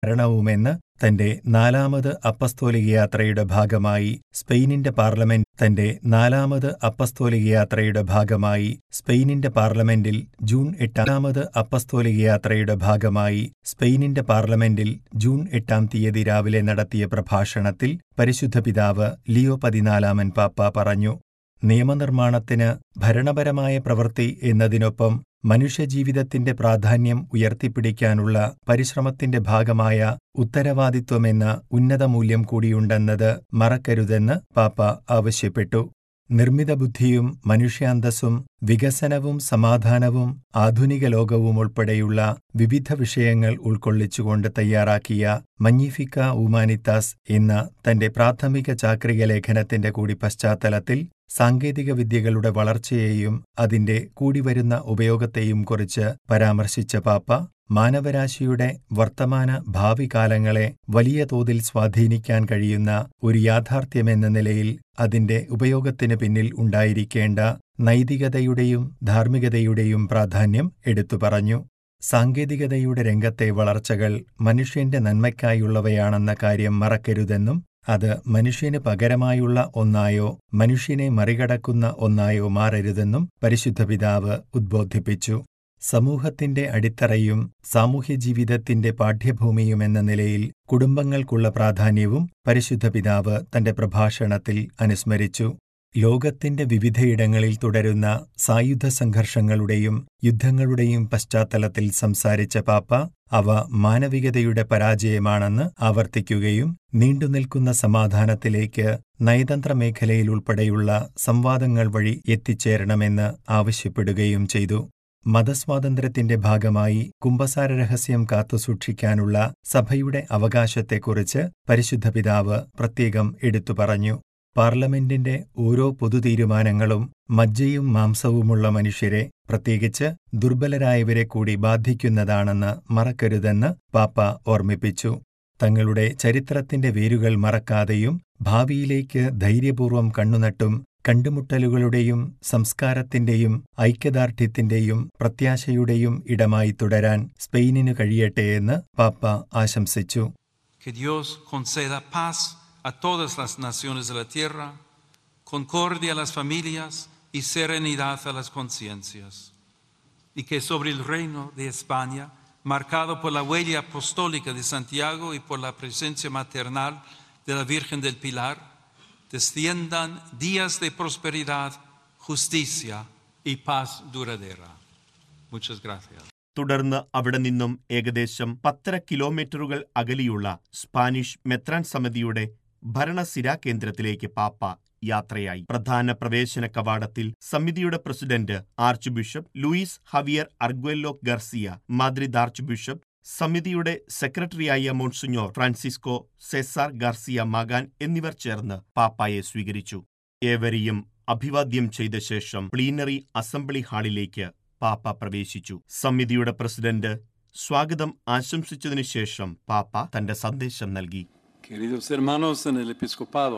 ഭരണവുമെന്ന് തന്റെ നാലാമത് അപ്പസ്തോലിക യാത്രയുടെ ഭാഗമായി സ്പെയിനിന്റെ പാർലമെന്റ് തന്റെ നാലാമത് അപ്പസ്തോലിക യാത്രയുടെ ഭാഗമായി സ്പെയിനിന്റെ പാർലമെന്റിൽ ജൂൺ എട്ടാമത് അപ്പസ്തോലിക യാത്രയുടെ ഭാഗമായി സ്പെയിനിന്റെ പാർലമെന്റിൽ ജൂൺ എട്ടാം തീയതി രാവിലെ നടത്തിയ പ്രഭാഷണത്തിൽ പരിശുദ്ധ പിതാവ് ലിയോ പതിനാലാമൻ പാപ്പ പറഞ്ഞു നിയമനിർമ്മാണത്തിന് ഭരണപരമായ പ്രവൃത്തി എന്നതിനൊപ്പം മനുഷ്യജീവിതത്തിന്റെ പ്രാധാന്യം ഉയർത്തിപ്പിടിക്കാനുള്ള പരിശ്രമത്തിന്റെ ഭാഗമായ ഉത്തരവാദിത്വമെന്ന ഉന്നതമൂല്യം കൂടിയുണ്ടെന്നത് മറക്കരുതെന്ന് പാപ്പ ആവശ്യപ്പെട്ടു നിർമ്മിത ബുദ്ധിയും മനുഷ്യാന്തസ്സും വികസനവും സമാധാനവും ആധുനിക ലോകവും ഉൾപ്പെടെയുള്ള വിവിധ വിഷയങ്ങൾ ഉൾക്കൊള്ളിച്ചുകൊണ്ട് തയ്യാറാക്കിയ മഞ്ഞിഫിക്ക ഉമാനിത്താസ് എന്ന തന്റെ പ്രാഥമിക ചാക്രിക ലേഖനത്തിന്റെ കൂടി പശ്ചാത്തലത്തിൽ സാങ്കേതിക വിദ്യകളുടെ വളർച്ചയെയും അതിന്റെ കൂടിവരുന്ന ഉപയോഗത്തെയും കുറിച്ച് പരാമർശിച്ച പാപ്പ മാനവരാശിയുടെ വർത്തമാന ഭാവി കാലങ്ങളെ വലിയ തോതിൽ സ്വാധീനിക്കാൻ കഴിയുന്ന ഒരു യാഥാർത്ഥ്യമെന്ന നിലയിൽ അതിന്റെ ഉപയോഗത്തിന് പിന്നിൽ ഉണ്ടായിരിക്കേണ്ട നൈതികതയുടെയും ധാർമ്മികതയുടെയും പ്രാധാന്യം എടുത്തു പറഞ്ഞു സാങ്കേതികതയുടെ രംഗത്തെ വളർച്ചകൾ മനുഷ്യന്റെ നന്മയ്ക്കായുള്ളവയാണെന്ന കാര്യം മറക്കരുതെന്നും അത് മനുഷ്യന് പകരമായുള്ള ഒന്നായോ മനുഷ്യനെ മറികടക്കുന്ന ഒന്നായോ മാറരുതെന്നും പരിശുദ്ധ പിതാവ് ഉദ്ബോധിപ്പിച്ചു സമൂഹത്തിന്റെ അടിത്തറയും സാമൂഹ്യജീവിതത്തിന്റെ പാഠ്യഭൂമിയുമെന്ന നിലയിൽ കുടുംബങ്ങൾക്കുള്ള പ്രാധാന്യവും പരിശുദ്ധ പിതാവ് തന്റെ പ്രഭാഷണത്തിൽ അനുസ്മരിച്ചു ലോകത്തിന്റെ വിവിധയിടങ്ങളിൽ തുടരുന്ന സായുധ സംഘർഷങ്ങളുടെയും യുദ്ധങ്ങളുടെയും പശ്ചാത്തലത്തിൽ സംസാരിച്ച പാപ്പ അവ മാനവികതയുടെ പരാജയമാണെന്ന് ആവർത്തിക്കുകയും നീണ്ടുനിൽക്കുന്ന സമാധാനത്തിലേക്ക് നയതന്ത്ര മേഖലയിൽ ഉൾപ്പെടെയുള്ള സംവാദങ്ങൾ വഴി എത്തിച്ചേരണമെന്ന് ആവശ്യപ്പെടുകയും ചെയ്തു മതസ്വാതന്ത്ര്യത്തിന്റെ ഭാഗമായി കുംഭസാര രഹസ്യം കാത്തുസൂക്ഷിക്കാനുള്ള സഭയുടെ അവകാശത്തെക്കുറിച്ച് പരിശുദ്ധ പിതാവ് പ്രത്യേകം എടുത്തു പറഞ്ഞു പാർലമെന്റിന്റെ ഓരോ പൊതുതീരുമാനങ്ങളും മജ്ജയും മാംസവുമുള്ള മനുഷ്യരെ പ്രത്യേകിച്ച് ദുർബലരായവരെ കൂടി ബാധിക്കുന്നതാണെന്ന് മറക്കരുതെന്ന് പാപ്പ ഓർമ്മിപ്പിച്ചു തങ്ങളുടെ ചരിത്രത്തിന്റെ വേരുകൾ മറക്കാതെയും ഭാവിയിലേക്ക് ധൈര്യപൂർവ്വം കണ്ണുനട്ടും കണ്ടുമുട്ടലുകളുടെയും സംസ്കാരത്തിന്റെയും ഐക്യദാർഢ്യത്തിന്റെയും പ്രത്യാശയുടെയും ഇടമായി തുടരാൻ സ്പെയിനിനു കഴിയട്ടെയെന്ന് പാപ്പ ആശംസിച്ചു Que Dios conceda paz a todas las naciones de la tierra, concordia a las familias y serenidad a las conciencias. Y que sobre el reino de España, marcado por la huella apostólica de Santiago y por la presencia maternal de la Virgen del Pilar, desciendan días de prosperidad, justicia y paz duradera. Muchas gracias. തുടർന്ന് അവിടെ നിന്നും ഏകദേശം പത്തര കിലോമീറ്ററുകൾ അകലിയുള്ള Spanish മെത്രാൻ സമിതിയുടെ ഭരണസിരാ കേന്ദ്രത്തിലേക്ക് പാപ്പ യാത്രയായി പ്രധാന പ്രവേശന കവാടത്തിൽ സമിതിയുടെ president archbishop Luis Javier Arguello Garcia Madrid archbishop സമിതിയുടെ സെക്രട്ടറിയായ Monsignor Francisco Cesar Garcia Magan എന്നിവർ ചേർന്ന് പാപ്പായെ സ്വീകരിച്ചു ഏവരെയും അഭിവാദ്യം ചെയ്ത ശേഷം പ്ലീനറി അസംബ്ലി ഹാളിലേക്ക് പാപ്പ പ്രവേശിച്ചു സമിതിയുടെ പ്രസിഡന്റ് സ്വാഗതം ആശംസിച്ചതിനു ശേഷം പാപ്പ തന്റെ സന്ദേശം നൽകി Queridos hermanos en el episcopado,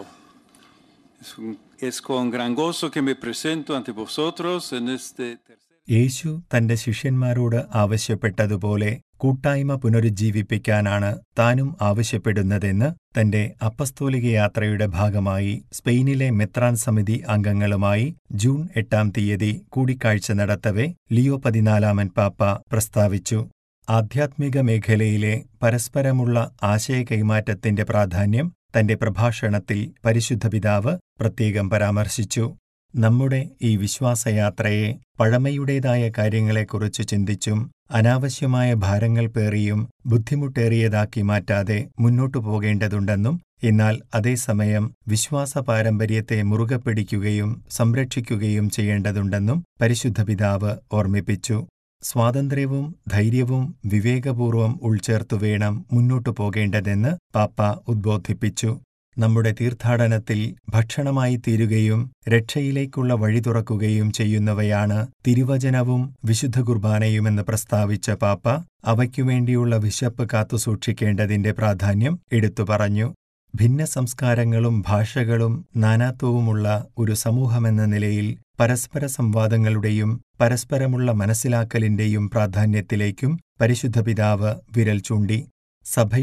es, un- es con gran gozo que me presento ante vosotros en este tercer... യേശു തന്റെ ശിഷ്യന്മാരോട് ആവശ്യപ്പെട്ടതുപോലെ കൂട്ടായ്മ പുനരുജ്ജീവിപ്പിക്കാനാണ് താനും ആവശ്യപ്പെടുന്നതെന്ന് തന്റെ അപ്പസ്തോലിക യാത്രയുടെ ഭാഗമായി സ്പെയിനിലെ മെത്രാൻ സമിതി അംഗങ്ങളുമായി ജൂൺ എട്ടാം തീയതി കൂടിക്കാഴ്ച നടത്തവെ ലിയോ പതിനാലാമൻ പാപ്പ പ്രസ്താവിച്ചു ആധ്യാത്മിക മേഖലയിലെ പരസ്പരമുള്ള ആശയ കൈമാറ്റത്തിന്റെ പ്രാധാന്യം തന്റെ പ്രഭാഷണത്തിൽ പരിശുദ്ധ പിതാവ് പ്രത്യേകം പരാമർശിച്ചു നമ്മുടെ ഈ വിശ്വാസയാത്രയെ പഴമയുടേതായ കാര്യങ്ങളെക്കുറിച്ച് ചിന്തിച്ചും അനാവശ്യമായ ഭാരങ്ങൾ പേറിയും ബുദ്ധിമുട്ടേറിയതാക്കി മാറ്റാതെ മുന്നോട്ടു പോകേണ്ടതുണ്ടെന്നും എന്നാൽ അതേസമയം വിശ്വാസ പാരമ്പര്യത്തെ മുറുകെ പിടിക്കുകയും സംരക്ഷിക്കുകയും ചെയ്യേണ്ടതുണ്ടെന്നും പരിശുദ്ധ പിതാവ് ഓർമ്മിപ്പിച്ചു സ്വാതന്ത്ര്യവും ധൈര്യവും വിവേകപൂർവം ഉൾച്ചേർത്തു വേണം മുന്നോട്ടു പോകേണ്ടതെന്ന് പാപ്പ ഉദ്ബോധിപ്പിച്ചു നമ്മുടെ തീർത്ഥാടനത്തിൽ ഭക്ഷണമായി തീരുകയും രക്ഷയിലേക്കുള്ള വഴി തുറക്കുകയും ചെയ്യുന്നവയാണ് തിരുവചനവും വിശുദ്ധ കുർബാനയുമെന്ന് പ്രസ്താവിച്ച പാപ്പ അവയ്ക്കുവേണ്ടിയുള്ള വിശപ്പ് കാത്തുസൂക്ഷിക്കേണ്ടതിന്റെ പ്രാധാന്യം എടുത്തു പറഞ്ഞു ഭിന്ന സംസ്കാരങ്ങളും ഭാഷകളും നാനാത്വവുമുള്ള ഒരു സമൂഹമെന്ന നിലയിൽ പരസ്പര സംവാദങ്ങളുടെയും പരസ്പരമുള്ള മനസ്സിലാക്കലിന്റെയും പ്രാധാന്യത്തിലേക്കും പരിശുദ്ധ പിതാവ് വിരൽ ചൂണ്ടി സഭയുടെ